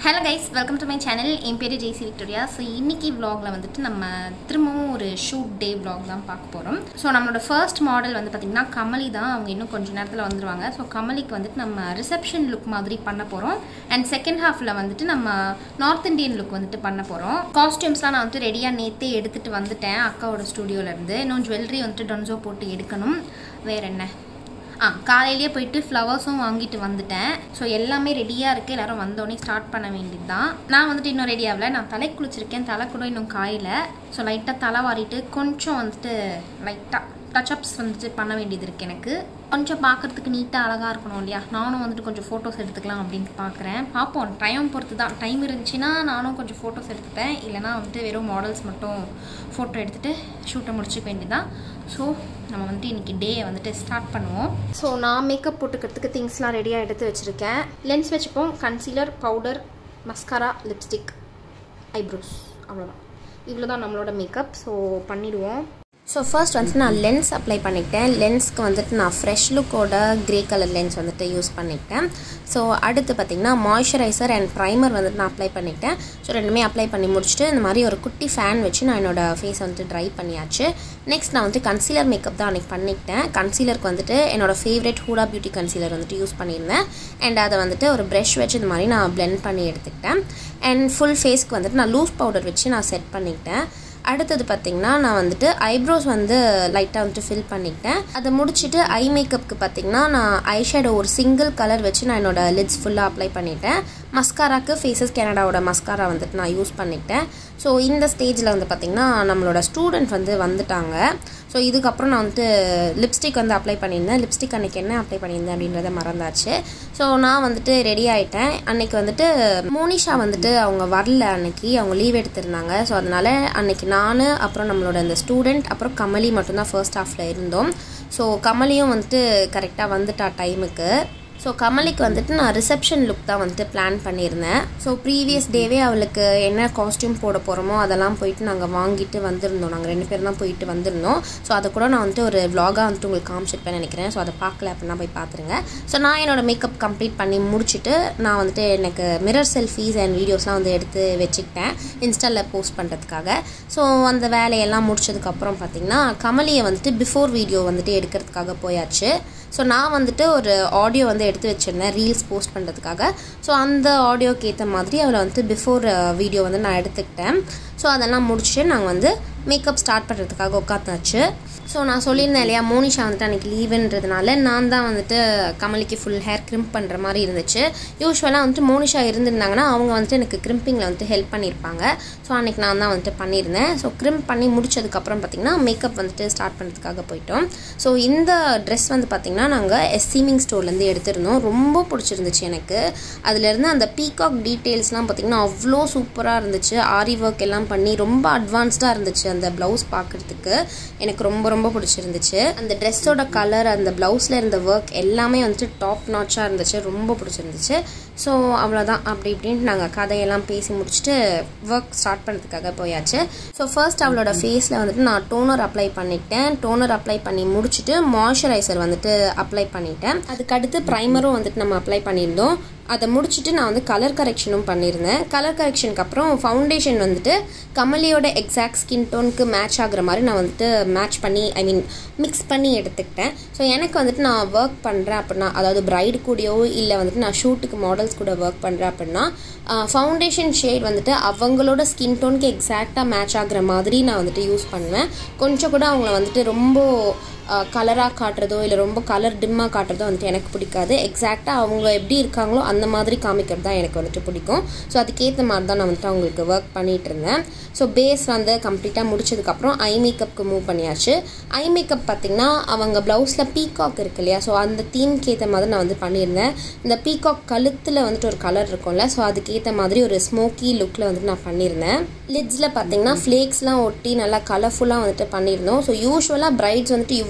hello guys welcome to my channel என் பேர் Jaicy Victoria so இன்னைக்கு vlogல வந்துட்டு நம்ம திரும்பவும் ஒரு ஷூட் டே vlog தான் பார்க்க போகிறோம் ஸோ நம்மளோட ஃபர்ஸ்ட் மாடல் வந்து பார்த்திங்கன்னா கமலி தான் அவங்க இன்னும் கொஞ்ச நேரத்தில் வந்துருவாங்க ஸோ கமலிக்கு வந்துட்டு நம்ம ரிசப்ஷன் லுக் மாதிரி பண்ண போகிறோம் அண்ட் செகண்ட் ஹாஃபில் வந்துட்டு நம்ம நார்த் இந்தியன் லுக் வந்துட்டு பண்ண போகிறோம் காஸ்டியூம்ஸ்லாம் நான் வந்துட்டு ரெடியாக நேற்றே எடுத்துகிட்டு வந்துட்டேன் அக்காவோட ஸ்டூடியோலேருந்து இன்னும் ஜுவல்லரி வந்துட்டு டொன்சோ போட்டு எடுக்கணும் வேற என்ன ஆ காலையிலேயே போயிட்டு ஃப்ளவர்ஸும் வாங்கிட்டு வந்துட்டேன் ஸோ எல்லாமே ரெடியாக இருக்குது எல்லாரும் வந்தோடனே ஸ்டார்ட் பண்ண வேண்டியது தான் நான் வந்துட்டு இன்னும் ரெடி ஆகல நான் தலை குளிச்சிருக்கேன் தலை கூட இன்னும் காயல ஸோ லைட்டாக தலை வாரிட்டு கொஞ்சம் வந்துட்டு லைட்டாக டச்சப்ஸ் வந்துட்டு பண்ண வேண்டியது இருக்குது எனக்கு கொஞ்சம் பார்க்குறதுக்கு நீட்டாக அழகாக இருக்கணும் இல்லையா நானும் வந்துட்டு கொஞ்சம் ஃபோட்டோஸ் எடுத்துக்கலாம் அப்படின்ட்டு பார்க்குறேன் பார்ப்போம் டைம் பொறுத்து தான் டைம் இருந்துச்சுன்னா நானும் கொஞ்சம் ஃபோட்டோஸ் எடுத்துப்பேன் இல்லைனா வந்துட்டு வெறும் மாடல்ஸ் மட்டும் ஃபோட்டோ எடுத்துகிட்டு ஷூட்டை முடிச்சுக்க வேண்டியதான் ஸோ நம்ம வந்துட்டு இன்றைக்கி டே வந்துட்டு ஸ்டார்ட் பண்ணுவோம் ஸோ நான் மேக்கப் போட்டுக்கிறதுக்கு திங்ஸ்லாம் ரெடியாக எடுத்து வச்சுருக்கேன் லென்ஸ் வச்சுப்போம் concealer powder mascara lipstick eyebrows அவ்வளோதான் இவ்வளோ தான் நம்மளோட மேக்கப் ஸோ பண்ணிடுவோம் ஸோ ஃபர்ஸ்ட் வந்துட்டு நான் லென்ஸ் அப்ளை பண்ணிக்கிட்டேன் லென்ஸ்க்கு வந்துட்டு நான் ஃப்ரெஷ் லுக்கோட க்ரே கலர் லென்ஸ் வந்துட்டு யூஸ் பண்ணிக்கிட்டேன் ஸோ அடுத்து பார்த்திங்கன்னா மாய்ஸ்சரைசர் அண்ட் ப்ரைமர் வந்துட்டு நான் அப்ளை பண்ணிக்கிட்டேன் ஸோ ரெண்டுமே அப்ளை பண்ணி முடிச்சுட்டு இந்த மாதிரி ஒரு குட்டி ஃபேன் வச்சு நான் என்னோடய ஃபேஸ் வந்துட்டு ட்ரை பண்ணியாச்சு நெக்ஸ்ட் நான் வந்துட்டு கன்சீலர் மேக்கப் தான் அன்றைக்கி பண்ணிக்கிட்டேன் கன்சீலருக்கு வந்துட்டு என்னோடய ஃபேவரட் ஹூடா பியூட்டி கன்சீலர் வந்துட்டு யூஸ் பண்ணியிருந்தேன் அண்ட் அதை வந்துட்டு ஒரு ப்ரஷ் வச்சு இந்த மாதிரி நான் பிளெண்ட் பண்ணி எடுத்துக்கிட்டேன் அண்ட் ஃபுல் ஃபேஸ்க்கு வந்துட்டு நான் லூஸ் பவுடர் வச்சு நான் செட் பண்ணிக்கிட்டேன் அடுத்தது பார்த்திங்கன்னா நான் வந்துட்டு ஐப்ரோஸ் வந்து லைட்டாக வந்துட்டு ஃபில் பண்ணிக்கிட்டேன் அதை முடிச்சுட்டு ஐ மேக்கப்புக்கு பார்த்திங்கன்னா நான் ஐ ஷேடோ ஒரு சிங்கிள் கலர் வச்சு நான் என்னோட லிட்ஸ் ஃபுல்லாக அப்ளை பண்ணிட்டேன் மஸ்காராக்கு ஃபேஸஸ் கனடாவோட மஸ்காரா வந்துட்டு நான் யூஸ் பண்ணிக்கிட்டேன் ஸோ இந்த ஸ்டேஜில் வந்து பார்த்திங்கன்னா நம்மளோட ஸ்டூடெண்ட் வந்து வந்துட்டாங்க ஸோ இதுக்கப்புறம் நான் வந்துட்டு லிப்ஸ்டிக் வந்து அப்ளை பண்ணியிருந்தேன் லிப்ஸ்டிக் அன்றைக்கி என்ன அப்ளை பண்ணியிருந்தேன் அப்படின்றத மறந்தாச்சு ஸோ நான் வந்துட்டு ரெடி ஆகிட்டேன் அன்னைக்கு வந்துட்டு மோனிஷா வந்துட்டு அவங்க வரல அன்னைக்கு அவங்க லீவ் எடுத்திருந்தாங்க ஸோ அதனால் அன்னைக்கு நான் அப்புறம் நம்மளோட அந்த ஸ்டூடெண்ட் அப்புறம் கமலி மட்டும்தான் ஃபர்ஸ்ட் ஹாஃபில் இருந்தோம் ஸோ கமலியும் வந்துட்டு கரெக்டாக வந்துட்டா டைமுக்கு ஸோ கமலிக்கு வந்துட்டு நான் ரிசப்ஷன் லுக் தான் வந்துட்டு பிளான் பண்ணியிருந்தேன் ஸோ ப்ரீவியஸ் டேவே அவளுக்கு என்ன காஸ்டியூம் போட போகிறோமோ அதெல்லாம் போயிட்டு நாங்கள் வாங்கிட்டு வந்திருந்தோம் நாங்கள் ரெண்டு பேரும் தான் போயிட்டு வந்திருந்தோம் ஸோ அதை கூட நான் வந்துட்டு ஒரு vlog-ஆ வந்துட்டு உங்களுக்கு காமிச்சிருப்பேன் நினைக்கிறேன் ஸோ அதை பார்க்கல அப்படின்னா போய் பார்த்துருங்க ஸோ நான் என்னோட மேக்கப் கம்ப்ளீட் பண்ணி முடிச்சுட்டு நான் வந்துட்டு எனக்கு மிரர் செல்ஃபீஸ் அண்ட் வீடியோஸ்லாம் வந்து எடுத்து வச்சுக்கிட்டேன் இன்ஸ்டாவில் போஸ்ட் பண்ணுறதுக்காக ஸோ அந்த வேலையெல்லாம் முடிச்சதுக்கப்புறம் பார்த்திங்கன்னா கமலியை வந்துட்டு பிஃபோர் வீடியோ வந்துட்டு எடுக்கிறதுக்காக போயாச்சு ஸோ நான் வந்துட்டு ஒரு ஆடியோ வந்து எடுத்து வச்சுருந்தேன் ரீல்ஸ் போஸ்ட் பண்ணுறதுக்காக ஸோ அந்த ஆடியோக்கு ஏற்ற மாதிரி அவளை வந்துட்டு பிஃபோர் வீடியோ வந்து நான் எடுத்துக்கிட்டேன் ஸோ அதெல்லாம் முடிச்சுட்டு நாங்கள் வந்து மேக்கப் ஸ்டார்ட் பண்ணுறதுக்காக உட்காந்தாச்சு ஸோ நான் சொல்லியிருந்தேன் இல்லையா மோனிஷா வந்துட்டு அன்றைக்கி லீவுன்றதுனால நான் தான் வந்துட்டு கமலிக்கு ஃபுல் ஹேர் கிரிம்ப் பண்ணுற மாதிரி இருந்துச்சு யூஸ்வலாக வந்துட்டு மோனிஷா இருந்திருந்தாங்கன்னா அவங்க வந்துட்டு எனக்கு கிரிம்பிங்கில் வந்துட்டு ஹெல்ப் பண்ணியிருப்பாங்க ஸோ அன்றைக்கி நான் தான் வந்துட்டு பண்ணியிருந்தேன் ஸோ கிரிம்ப் பண்ணி முடிச்சதுக்கப்புறம் பார்த்திங்கன்னா மேக்கப் வந்துட்டு ஸ்டார்ட் பண்ணுறதுக்காக போயிட்டோம் ஸோ இந்த ட்ரெஸ் வந்து பார்த்திங்கன்னா நாங்கள் எஸ்சீமிங் ஸ்டோர்லேருந்து எடுத்திருந்தோம் ரொம்ப பிடிச்சிருந்துச்சு எனக்கு அதுலேருந்து அந்த பீகாக் டீட்டெயில்ஸ்லாம் பார்த்திங்கன்னா அவ்வளோ சூப்பராக இருந்துச்சு ஆரி ஒர்க் எல்லாம் பண்ணி ரொம்ப அட்வான்ஸ்டாக இருந்துச்சு அந்த ப்ளவுஸ் பார்க்குறதுக்கு எனக்கு ரொம்ப ரொம்ப பிடிச்சிருந்துச்சு அந்த ட்ரெஸ்ஸோட கலர் அந்த ப்ளவுஸில் இருந்த ஒர்க் எல்லாமே வந்துட்டு டாப் நாச்சாக இருந்துச்சு ரொம்ப பிடிச்சிருந்துச்சு ஸோ அவ்வளோதான் அப்படி இப்படின்ட்டு நாங்கள் கதையெல்லாம் பேசி முடிச்சுட்டு ஒர்க் ஸ்டார்ட் பண்ணுறதுக்காக போயாச்சு ஸோ ஃபர்ஸ்ட் அவளோட ஃபேஸில் வந்துட்டு நான் டோனர் அப்ளை பண்ணிட்டேன் டோனர் அப்ளை பண்ணி முடிச்சுட்டு மாய்ஸ்சரைசர் வந்துட்டு அப்ளை பண்ணிட்டேன் அதுக்கடுத்து ப்ரைமரும் வந்துட்டு நம்ம அப்ளை பண்ணியிருந்தோம் அதை முடிச்சுட்டு நான் வந்து கலர் கரெக்ஷனும் பண்ணியிருந்தேன் கலர் கரெக்ஷனுக்கு அப்புறம் ஃபவுண்டேஷன் வந்துட்டு கமலியோட எக்ஸாக்ட் ஸ்கின் டோனுக்கு மேட்ச் ஆகுற மாதிரி நான் வந்துட்டு மேட்ச் பண்ணி ஐ மீன் மிக்ஸ் பண்ணி எடுத்துக்கிட்டேன் ஸோ எனக்கு வந்துட்டு நான் ஒர்க் பண்ணுறேன் அப்படின்னா அதாவது பிரைடு கூடயோ இல்லை வந்துட்டு நான் ஷூட்டுக்கு மாடல்ஸ் கூட ஒர்க் பண்ணுறேன் அப்படின்னா ஃபவுண்டேஷன் ஷேட் வந்துட்டு அவங்களோட ஸ்கின் டோனுக்கு எக்ஸாக்டாக மேட்ச் ஆகுற மாதிரி நான் வந்துட்டு யூஸ் பண்ணுவேன் கொஞ்சம் கூட அவங்கள வந்துட்டு ரொம்ப கலராக காட்டுறதோ இல்லை ரொம்ப கலர் டிம்மாக காட்டுறதோ வந்துட்டு எனக்கு பிடிக்காது எக்ஸாக்டாக அவங்க எப்படி இருக்காங்களோ அந்த மாதிரி காமிக்கிறது தான் எனக்கு வந்துட்டு பிடிக்கும் ஸோ அதுக்கேற்ற மாதிரி தான் நான் வந்துட்டு அவங்களுக்கு ஒர்க் பண்ணிகிட்டு இருந்தேன் ஸோ பேஸ் வந்து கம்ப்ளீட்டாக முடிச்சதுக்கப்புறம் ஐ மேக்கப்புக்கு மூவ் பண்ணியாச்சு ஐ மேக்கப் பார்த்திங்கன்னா அவங்க ப்ளவுஸில் பீகாக் இருக்கு இல்லையா ஸோ அந்த தீம்க்கு ஏற்ற மாதிரி நான் வந்து பண்ணியிருந்தேன் இந்த பீகாக் கழுத்தில் வந்துட்டு ஒரு கலர் இருக்கும்ல ஸோ அதுக்கேற்ற மாதிரி ஒரு ஸ்மோக்கி லுக்கில் வந்துட்டு நான் பண்ணியிருந்தேன் லிட்ஸில் பார்த்தீங்கன்னா ஃப்ளேக்ஸ்லாம் ஒட்டி நல்லா கலர்ஃபுல்லாக வந்துட்டு பண்ணியிருந்தோம் ஸோ யூஸ்வலாக பிரைட்ஸ் வந்துட்டு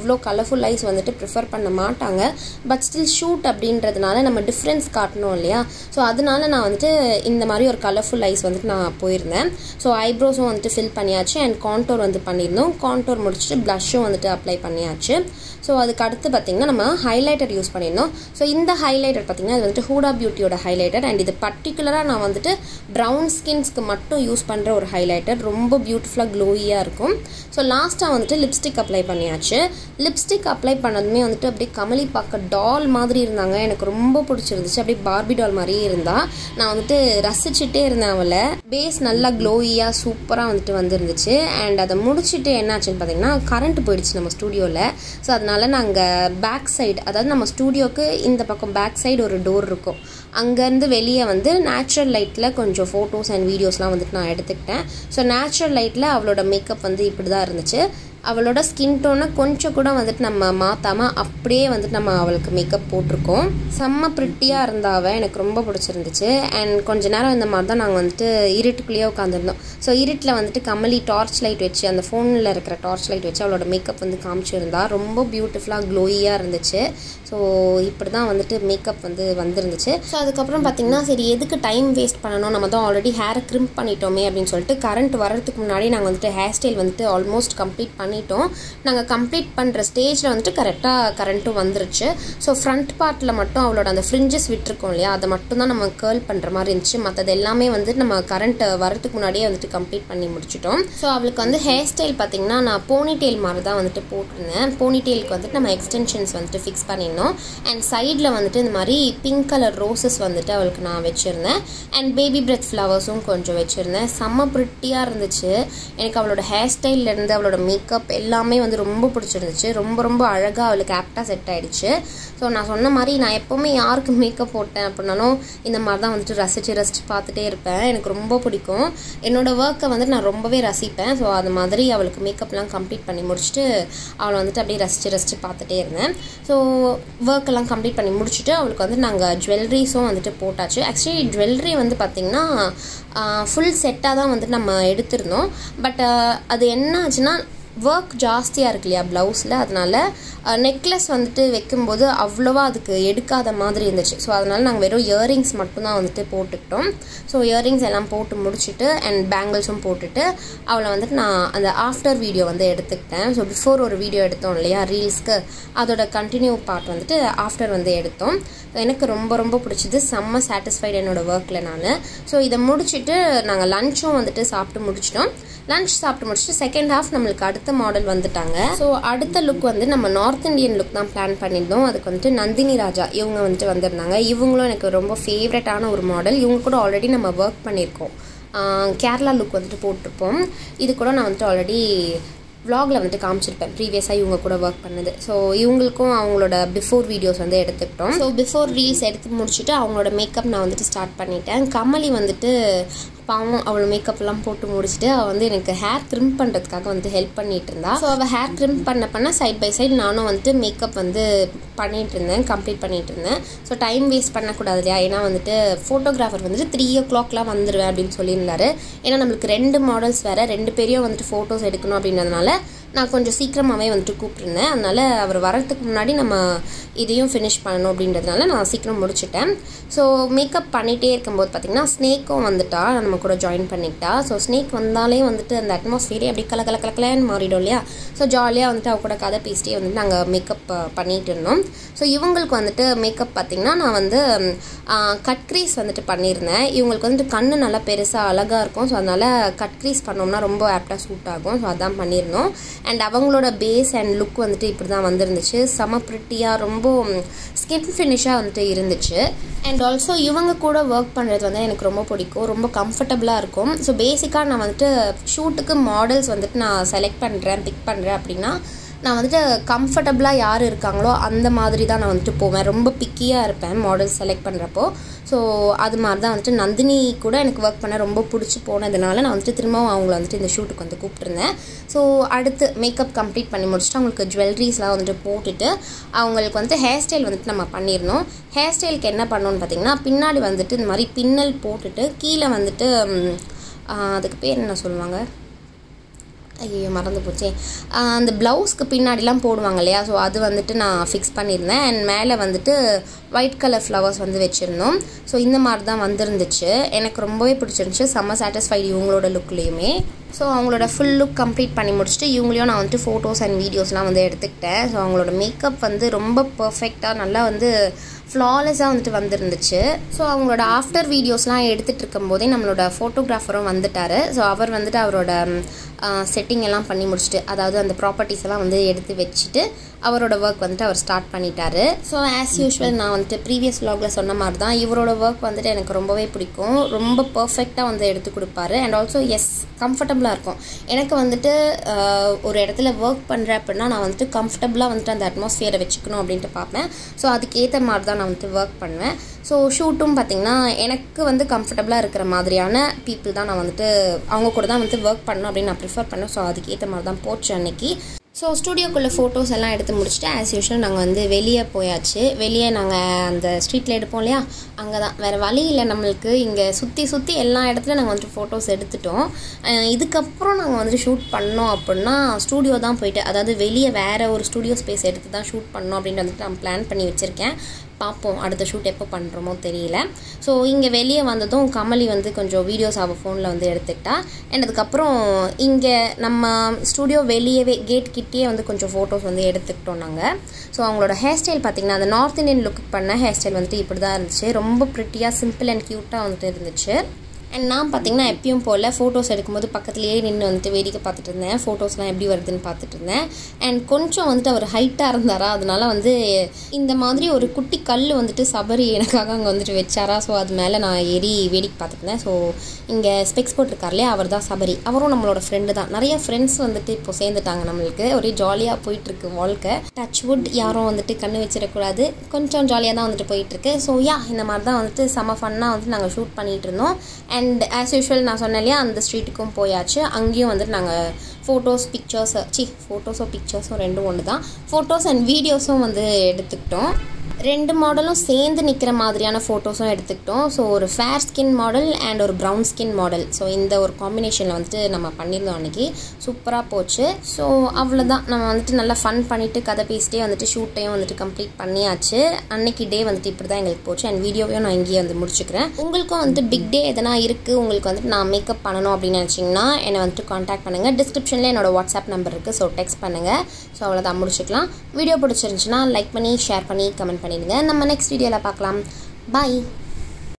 அவ்வளோ கலர்ஃபுல் ஐஸ் வந்துட்டு ப்ரிஃபர் பண்ண மாட்டாங்க பட் ஸ்டில் ஷூட் அப்படின்றதுனால நம்ம டிஃப்ரென்ஸ் காட்டணும் இல்லையா ஸோ அதனால நான் வந்துட்டு இந்த மாதிரி ஒரு கலர்ஃபுல் ஐஸ் வந்துட்டு நான் போயிருந்தேன் ஸோ ஐப்ரோஸும் வந்துட்டு ஃபில் பண்ணியாச்சு அண்ட் கான்டோர் வந்து பண்ணியிருந்தோம் கான்டோர் முடிச்சுட்டு ப்ளஷ்ஷும் வந்துட்டு அப்ளை பண்ணியாச்சு ஸோ அதுக்கு அடுத்து பார்த்திங்கன்னா நம்ம ஹைலைட்டர் யூஸ் பண்ணியிருந்தோம் ஸோ இந்த ஹைலைட்டர் பார்த்திங்கன்னா இது வந்துட்டு ஹூடா பியூட்டியோட ஹைலைட்டர் அண்ட் இது பர்டிகுலராக நான் வந்துட்டு ப்ரௌன் ஸ்கின்ஸ்க்கு மட்டும் யூஸ் பண்ணுற ஒரு ஹைலைட்டர் ரொம்ப பியூட்டிஃபுல்லாக க்ளோயியாக இருக்கும் ஸோ லாஸ்ட்டாக வந்துட்டு லிப்ஸ்டிக் அப்ளை பண்ணியாச்சு லிப்ஸ்டிக் அப்ளை பண்ணதுமே வந்துட்டு அப்படியே கமலி பார்க்க டால் மாதிரி இருந்தாங்க எனக்கு ரொம்ப பிடிச்சிருந்துச்சு அப்படியே பார்பி டால் மாதிரியே இருந்தா நான் வந்துட்டு ரசிச்சுட்டே இருந்தேன் அவளை பேஸ் நல்லா க்ளோயியாக சூப்பராக வந்துட்டு வந்துருந்துச்சு அண்ட் அதை முடிச்சுட்டு என்னாச்சுன்னு பார்த்தீங்கன்னா கரண்ட் போயிடுச்சு நம்ம ஸ்டூடியோவில் ஸோ அதனால நாங்கள் பேக் சைடு அதாவது நம்ம ஸ்டூடியோக்கு இந்த பக்கம் பேக் சைடு ஒரு டோர் இருக்கும் அங்கேருந்து வெளியே வந்து நேச்சுரல் லைட்டில் கொஞ்சம் ஃபோட்டோஸ் அண்ட் வீடியோஸ்லாம் வந்துட்டு நான் எடுத்துக்கிட்டேன் ஸோ நேச்சுரல் லைட்டில் அவளோட மேக்கப் வந்து இப்படி தான் இருந்துச்சு அவளோட ஸ்கின் டோனை கொஞ்சம் கூட வந்துட்டு நம்ம மாற்றாமல் அப்படியே வந்துட்டு நம்ம அவளுக்கு மேக்கப் போட்டிருக்கோம் செம்ம ப்ரிட்டியாக இருந்தா அவள் எனக்கு ரொம்ப பிடிச்சிருந்துச்சு அண்ட் கொஞ்ச நேரம் இந்த மாதிரி தான் நாங்கள் வந்துட்டு இருட்டுக்குள்ளேயே உட்காந்துருந்தோம் ஸோ இருட்டில் வந்துட்டு கமலி டார்ச் லைட் வச்சு அந்த ஃபோனில் இருக்கிற டார்ச் லைட் வச்சு அவளோட மேக்கப் வந்து காமிச்சிருந்தா ரொம்ப பியூட்டிஃபுல்லாக க்ளோயியாக இருந்துச்சு ஸோ இப்படி தான் வந்துட்டு மேக்கப் வந்து வந்திருந்துச்சு ஸோ அதுக்கப்புறம் பார்த்திங்கன்னா சரி எதுக்கு டைம் வேஸ்ட் பண்ணணும் நம்ம தான் ஆல்ரெடி ஹேரை க்ரிம்ப் பண்ணிட்டோமே அப்படின்னு சொல்லிட்டு கரண்ட் வரதுக்கு முன்னாடி நாங்கள் வந்துட்டு ஹேர் ஸ்டைல் வந்துட்டு ஆல்மோஸ்ட் கம்ப்ளீட் பண்ணிட்டோம் நாங்கள் கம்ப்ளீட் பண்ணுற ஸ்டேஜில் வந்துட்டு கரெக்டாக கரண்ட்டும் வந்துருச்சு ஸோ ஃப்ரண்ட் பார்ட்டில் மட்டும் அவளோட அந்த ஃப்ரிஞ்சஸ் விட்டுருக்கோம் இல்லையா அதை மட்டும் தான் நம்ம கேர்ள் பண்ணுற மாதிரி இருந்துச்சு மற்றது எல்லாமே வந்து நம்ம கரண்ட் வரதுக்கு முன்னாடியே வந்துட்டு கம்ப்ளீட் பண்ணி முடிச்சிட்டோம் ஸோ அவளுக்கு வந்து ஹேர் ஸ்டைல் பார்த்திங்கன்னா நான் போனி டெயில் மாதிரி தான் வந்துட்டு போட்டிருந்தேன் போனி டெயிலுக்கு வந்துட்டு நம்ம எக்ஸ்டென்ஷன்ஸ் வந்துட்டு ஃபிக்ஸ் பண்ணியிருந்தோம் அண்ட் சைடில் வந்துட்டு இந்த மாதிரி பிங்க் கலர் ரோசஸ் வந்துட்டு அவளுக்கு நான் வச்சுருந்தேன் அண்ட் பேபி பிரெத் ஃப்ளவர்ஸும் கொஞ்சம் வச்சுருந்தேன் செம்ம ப்ரிட்டியாக இருந்துச்சு எனக்கு அவளோட ஹேர் ஸ்டைல்லேருந்து அவளோட மேக்கப் எல்லாமே வந்து ரொம்ப பிடிச்சிருந்துச்சு ரொம்ப ரொம்ப அழகாக அவளுக்கு ஆப்டாக செட் ஆகிடுச்சு ஸோ நான் சொன்ன மாதிரி நான் எப்போவுமே யாருக்கு மேக்கப் போட்டேன் அப்படின்னாலும் இந்த மாதிரி தான் வந்துட்டு ரசித்து ரசித்து பார்த்துட்டே இருப்பேன் எனக்கு ரொம்ப பிடிக்கும் என்னோடய ஒர்க்கை வந்துட்டு நான் ரொம்பவே ரசிப்பேன் ஸோ அது மாதிரி அவளுக்கு மேக்கப்லாம் கம்ப்ளீட் பண்ணி முடிச்சுட்டு அவளை வந்துட்டு அப்படியே ரசித்து ரசித்து பார்த்துட்டே இருந்தேன் ஸோ ஒர்க் எல்லாம் கம்ப்ளீட் பண்ணி முடிச்சுட்டு அவளுக்கு வந்து நாங்கள் ஜுவல்லரிஸும் வந்துட்டு போட்டாச்சு ஆக்சுவலி ஜுவல்லரி வந்து பார்த்திங்கன்னா ஃபுல் செட்டாக தான் வந்துட்டு நம்ம எடுத்திருந்தோம் பட் அது என்ன ஆச்சுன்னா ஒர்க் ஜாஸ்தியாக இருக்கு இல்லையா ப்ளவுஸில் அதனால் நெக்லஸ் வந்துட்டு வைக்கும்போது அவ்வளோவா அதுக்கு எடுக்காத மாதிரி இருந்துச்சு ஸோ அதனால் நாங்கள் வெறும் இயரிங்ஸ் மட்டும்தான் வந்துட்டு போட்டுக்கிட்டோம் ஸோ இயரிங்ஸ் எல்லாம் போட்டு முடிச்சுட்டு அண்ட் பேங்கிள்ஸும் போட்டுட்டு அவளை வந்துட்டு நான் அந்த ஆஃப்டர் வீடியோ வந்து எடுத்துக்கிட்டேன் ஸோ பிஃபோர் ஒரு வீடியோ எடுத்தோம் இல்லையா ரீல்ஸ்க்கு அதோட கண்டினியூ பார்ட் வந்துட்டு ஆஃப்டர் வந்து எடுத்தோம் எனக்கு ரொம்ப ரொம்ப பிடிச்சது செம்ம சாட்டிஸ்ஃபைடு என்னோடய ஒர்க்கில் நான் ஸோ இதை முடிச்சுட்டு நாங்கள் லஞ்சும் வந்துட்டு சாப்பிட்டு முடிச்சிட்டோம் லஞ்ச் சாப்பிட்டு முடிச்சுட்டு செகண்ட் ஹாஃப் நம்மளுக்கு அடுத்த மாடல் வந்துட்டாங்க ஸோ அடுத்த லுக் வந்து நம்ம நார்த் இந்தியன் லுக் தான் பிளான் பண்ணியிருந்தோம் அதுக்கு வந்துட்டு நந்தினி ராஜா இவங்க வந்துட்டு வந்திருந்தாங்க இவங்களும் எனக்கு ரொம்ப ஃபேவரட்டான ஒரு மாடல் இவங்க கூட ஆல்ரெடி நம்ம ஒர்க் பண்ணியிருக்கோம் கேரளா லுக் வந்துட்டு போட்டிருப்போம் இது கூட நான் வந்துட்டு ஆல்ரெடி vlogல வந்துட்டு காமிச்சிருப்பேன் ப்ரீவியஸாக இவங்க கூட ஒர்க் பண்ணது ஸோ இவங்களுக்கும் அவங்களோட பிஃபோர் வீடியோஸ் வந்து எடுத்துக்கிட்டோம் ஸோ பிஃபோர் ரீல்ஸ் எடுத்து முடிச்சுட்டு அவங்களோட மேக்கப் நான் வந்துட்டு ஸ்டார்ட் பண்ணிட்டேன் கமலி வந்துட்டு பாவம் அவள் மேக்கப்லாம் போட்டு முடிச்சுட்டு அவள் வந்து எனக்கு ஹேர் க்ரிம் பண்ணுறதுக்காக வந்து ஹெல்ப் பண்ணிட்டு இருந்தா ஸோ அவள் ஹேர் க்ரிம் பண்ண பண்ண சைட் பை சைடு நானும் வந்துட்டு மேக்கப் வந்து பண்ணிட்டு இருந்தேன் கம்ப்ளீட் பண்ணிட்டு இருந்தேன் ஸோ டைம் வேஸ்ட் பண்ணக்கூடாது இல்லையா ஏன்னா வந்துட்டு ஃபோட்டோகிராஃபர் வந்துட்டு த்ரீ ஓ கிளாக்லாம் வந்துடுவேன் அப்படின்னு சொல்லியிருந்தாரு ஏன்னா நம்மளுக்கு ரெண்டு மாடல்ஸ் வேறு ரெண்டு பேரையும் வந்துட்டு ஃபோட்டோஸ் எடுக்கணும் அப்படின்றதுனால நான் கொஞ்சம் சீக்கிரமாகவே வந்துட்டு கூப்பிட்டுருந்தேன் அதனால் அவர் வரத்துக்கு முன்னாடி நம்ம இதையும் ஃபினிஷ் பண்ணணும் அப்படின்றதுனால நான் சீக்கிரம் முடிச்சிட்டேன் ஸோ மேக்கப் பண்ணிகிட்டே இருக்கும்போது பார்த்திங்கன்னா ஸ்னேக்கும் வந்துட்டா நம்ம கூட ஜாயின் பண்ணிக்கிட்டா ஸோ ஸ்னேக் வந்தாலே வந்துட்டு அந்த அட்மாஸ்ஃபியரே அப்படி கல கல கலக்கலன்னு மாறிடும் இல்லையா ஸோ ஜாலியாக வந்துட்டு அவ கூட கதை பேசிட்டே வந்துட்டு நாங்கள் மேக்கப் பண்ணிகிட்டு இருந்தோம் ஸோ இவங்களுக்கு வந்துட்டு மேக்கப் பார்த்திங்கன்னா நான் வந்து கட் க்ரீஸ் வந்துட்டு பண்ணியிருந்தேன் இவங்களுக்கு வந்துட்டு கண்ணு நல்லா பெருசாக அழகாக இருக்கும் ஸோ அதனால் கட் க்ரீஸ் பண்ணோம்னா ரொம்ப ஆப்டாக சூட் ஆகும் ஸோ அதான் பண்ணியிருந்தோம் அண்ட் அவங்களோட பேஸ் அண்ட் லுக் வந்துட்டு இப்படி தான் வந்துருந்துச்சு செம ப்ரிட்டியாக ரொம்ப ஸ்கின் ஃபினிஷாக வந்துட்டு இருந்துச்சு அண்ட் ஆல்சோ இவங்க கூட ஒர்க் பண்ணுறது வந்து எனக்கு ரொம்ப பிடிக்கும் ரொம்ப கம்ஃபர்டபுளாக இருக்கும் ஸோ பேசிக்காக நான் வந்துட்டு ஷூட்டுக்கு மாடல்ஸ் வந்துட்டு நான் செலக்ட் பண்ணுறேன் பிக் பண்ணுறேன் அப்படின்னா நான் வந்துட்டு கம்ஃபர்டபுளாக யார் இருக்காங்களோ அந்த மாதிரி தான் நான் வந்துட்டு போவேன் ரொம்ப பிக்கியாக இருப்பேன் மாடல்ஸ் செலக்ட் பண்ணுறப்போ ஸோ அது மாதிரி தான் வந்துட்டு நந்தினி கூட எனக்கு ஒர்க் பண்ண ரொம்ப பிடிச்சி போனதுனால நான் வந்துட்டு திரும்பவும் அவங்கள வந்துட்டு இந்த ஷூட்டுக்கு வந்து கூப்பிட்டுருந்தேன் ஸோ அடுத்து மேக்கப் கம்ப்ளீட் பண்ணி முடிச்சுட்டு அவங்களுக்கு ஜுவல்லரிஸ்லாம் வந்துட்டு போட்டுட்டு அவங்களுக்கு வந்து ஹேர் ஸ்டைல் வந்துட்டு நம்ம பண்ணியிருந்தோம் ஹேர் ஸ்டைலுக்கு என்ன பண்ணோன்னு பார்த்தீங்கன்னா பின்னாடி வந்துட்டு இந்த மாதிரி பின்னல் போட்டுட்டு கீழே வந்துட்டு ம், ஆ, அதுக்கு பேர் என்ன சொல்லுவாங்க ஐயோ மறந்து போச்சே ஆஹ் அந்த ப்ளவுஸ்க்கு பின்னாடிலாம் போடுவாங்க இல்லையா ஸோ அது வந்துட்டு நான் ஃபிக்ஸ் பண்ணியிருந்தேன் அண்ட் மேலே வந்துட்டு ஒயிட் கலர் ஃப்ளவர்ஸ் வந்து வச்சுருந்தோம் ஸோ இந்த மாதிரி தான் வந்திருந்துச்சு எனக்கு ரொம்பவே பிடிச்சிருந்துச்சு செம்ம சாட்டிஸ்ஃபைடு இவங்களோட லுக்லேயுமே ஸோ அவங்களோட ஃபுல் லுக் கம்ப்ளீட் பண்ணி முடிச்சுட்டு இவங்களையும் நான் வந்துட்டு ஃபோட்டோஸ் அண்ட் வீடியோஸ்லாம் வந்து எடுத்துக்கிட்டேன் ஸோ அவங்களோட மேக்கப் வந்து ரொம்ப பர்ஃபெக்டாக நல்லா வந்து ஃப்ளாலெஸ்ஸாக வந்துட்டு வந்திருந்துச்சு ஸோ அவங்களோட ஆஃப்டர் வீடியோஸ்லாம் எடுத்துகிட்டு இருக்கும்போதே நம்மளோட ஃபோட்டோகிராஃபரும் வந்துட்டார் ஸோ அவர் வந்துட்டு அவரோட செட்டிங் எல்லாம் பண்ணி முடிச்சுட்டு அதாவது அந்த ப்ராப்பர்ட்டிஸ் எல்லாம் வந்து எடுத்து வச்சுட்டு அவரோட ஒர்க் வந்துட்டு அவர் ஸ்டார்ட் பண்ணிட்டாரு ஸோ ஆஸ் யூஷுவல் நான் வந்துட்டு ப்ரீவியஸ் vlogல சொன்ன மாதிரி தான் இவரோட ஒர்க் வந்துட்டு எனக்கு ரொம்பவே பிடிக்கும் ரொம்ப பர்ஃபெக்டாக வந்து எடுத்து கொடுப்பாரு அண்ட் ஆல்சோ எஸ் கம்ஃபர்டபுளாக இருக்கும் எனக்கு வந்துட்டு ஆஹ், ஒரு இடத்துல ஒர்க் பண்ணுறேன் அப்படின்னா நான் வந்துட்டு கம்ஃபர்டபுளாக வந்துட்டு அந்த அட்மாஸ்ஃபியரை வச்சுக்கணும் அப்படின்ட்டு பார்ப்பேன் ஸோ அதுக்கேற்ற மாதிரி தான் நான் வந்துட்டு ஒர்க் பண்ணுவேன் ஸோ ஷூட்டும் பார்த்திங்கன்னா எனக்கு வந்து கம்ஃபர்டபுளாக இருக்கிற மாதிரியான பீப்புள் தான் நான் வந்துட்டு அவங்க கூட தான் வந்து ஒர்க் பண்ணணும் அப்படின்னு நான் ப்ரிஃபர் பண்ணேன் ஸோ அதுக்கேற்ற மாதிரி தான் போச்சு அன்னைக்கு ஸோ ஸ்டூடியோக்குள்ளே ஃபோட்டோஸ் எல்லாம் எடுத்து முடிச்சுட்டு ஆஸ் யூஷுவல் நாங்கள் வந்து வெளியே போயாச்சு வெளியே நாங்கள் அந்த ஸ்ட்ரீட்டில் எடுப்போம் இல்லையா அங்கே தான் வேறு வழி இல்லை நம்மளுக்கு இங்கே சுற்றி சுற்றி எல்லா இடத்துலையும் நாங்கள் வந்துட்டு ஃபோட்டோஸ் எடுத்துட்டோம் அஹ் இதுக்கப்புறம் நாங்கள் வந்துட்டு ஷூட் பண்ணோம் அப்படின்னா ஸ்டூடியோ தான் போயிட்டு அதாவது வெளியே வேறு ஒரு ஸ்டூடியோ ஸ்பேஸ் எடுத்து தான் ஷூட் பண்ணோம் அப்படின்ட்டு வந்துட்டு நான் பிளான் பண்ணி வச்சுருக்கேன் பார்ப்போம் அடுத்த ஷூட் எப்போ பண்ணுறோமோ தெரியல ஸோ இங்கே வெளியே வந்ததும் கமலி வந்து கொஞ்சம் வீடியோஸ் அவள் ஃபோனில் வந்து எடுத்துக்கிட்டா அண்ட் அதுக்கப்புறம் இங்கே நம்ம ஸ்டூடியோ வெளியவே கேட் கிட்டேயே வந்து கொஞ்சம் ஃபோட்டோஸ் வந்து எடுத்துக்கிட்டோம் நாங்கள் ஸோ அவங்களோட ஹேர் ஸ்டைல் பார்த்திங்கன்னா அந்த நார்த் இந்தியன் லுக் பண்ண ஹேர் ஸ்டைல் வந்துட்டு இப்படி தான் இருந்துச்சு ரொம்ப ப்ரிட்டியாக சிம்பிள் அண்ட் க்யூட்டாக வந்துட்டு இருந்துச்சு அண்ட் நான் பார்த்தீங்கன்னா எப்பயும் போல் ஃபோட்டோஸ் எடுக்கும்போது பக்கத்துலேயே நின்று வந்துட்டு வேடிக்கை பார்த்துட்டு இருந்தேன் ஃபோட்டோஸ்லாம் எப்படி வருதுன்னு பார்த்துட்டு இருந்தேன் அண்ட் கொஞ்சம் வந்துட்டு அவர் ஹைட்டாக இருந்தாரா அதனால வந்து இந்த மாதிரி ஒரு குட்டி கல் வந்துட்டு சபரி எனக்காக அங்கே வந்துட்டு வச்சாரா ஸோ அது மேலே நான் ஏறி வேடிக்கை பார்த்துட்டு இருந்தேன் ஸோ இங்கே ஸ்பெக்ஸ் போட்டிருக்காருலே அவர் தான் சபரி அவரும் நம்மளோட ஃப்ரெண்டு தான் நிறைய ஃப்ரெண்ட்ஸ் வந்துட்டு இப்போ சேர்ந்துட்டாங்க நம்மளுக்கு ஒரே ஜாலியாக போயிட்டுருக்கு வாழ்க்கை டச் வுட் யாரும் வந்துட்டு கண்ணு வச்சிடக்கூடாது கொஞ்சம் ஜாலியாக தான் வந்துட்டு போயிட்டுருக்கு ஸோ யா இந்த மாதிரி தான் வந்துட்டு செம ஃபன்னாக வந்துட்டு நாங்கள் ஷூட் பண்ணிகிட்டு இருந்தோம் அண்ட் ஆஸ் யூஷுவல் நான் சொன்னேன் இல்லையா அந்த ஸ்ட்ரீட்டுக்கும் போயாச்சு அங்கேயும் வந்துட்டு நாங்கள் ஃபோட்டோஸ் பிக்சர்ஸ் சி ஃபோட்டோஸோ பிக்சர்ஸும் ரெண்டும் ஒன்று தான் ஃபோட்டோஸ் அண்ட் வீடியோஸும் வந்து எடுத்துக்கிட்டோம் ரெண்டு மாடலும் சேர்ந்து நிற்கிற மாதிரியான ஃபோட்டோஸும் எடுத்துக்கிட்டோம் ஸோ ஒரு ஃபேர் ஸ்கின் மாடல் அண்ட் ஒரு ப்ரௌன் ஸ்கின் மாடல் ஸோ இந்த ஒரு காம்பினேஷனில் வந்துட்டு நம்ம பண்ணியிருந்தோம் அன்றைக்கி சூப்பராக போச்சு ஸோ அவ்வளோதான் நம்ம வந்துட்டு நல்லா ஃபன் பண்ணிவிட்டு கதை பேசிட்டே வந்துட்டு ஷூட்டையும் வந்துட்டு கம்ப்ளீட் பண்ணியாச்சு அன்னைக்கு டே வந்துட்டு இப்படி தான் எங்களுக்கு போச்சு அண்ட் வீடியோவையும் நான் இங்கேயே வந்து முடிச்சுக்கிறேன் உங்களுக்கும் வந்துட்டு பிக் டே எதனா இருக்குது உங்களுக்கு வந்துட்டு நான் மேக்கப் பண்ணணும் அப்படின்னு நினச்சிங்கன்னா என்னை வந்துட்டு காண்டாக்ட் பண்ணுங்கள் டிஸ்கிரிப்ஷனில் என்னோட வாட்ஸ்அப் நம்பர் இருக்குது ஸோ டெக்ஸ்ட் பண்ணுங்கள் ஸோ அவ்வளோதான் முடிச்சுக்கலாம் வீடியோ பிடிச்சிருந்துச்சுன்னா லைக் பண்ணி ஷேர் பண்ணி கமெண்ட் பண்ணிடுங்க நம்ம நெக்ஸ்ட் வீடியோவில் பார்க்கலாம் பாய்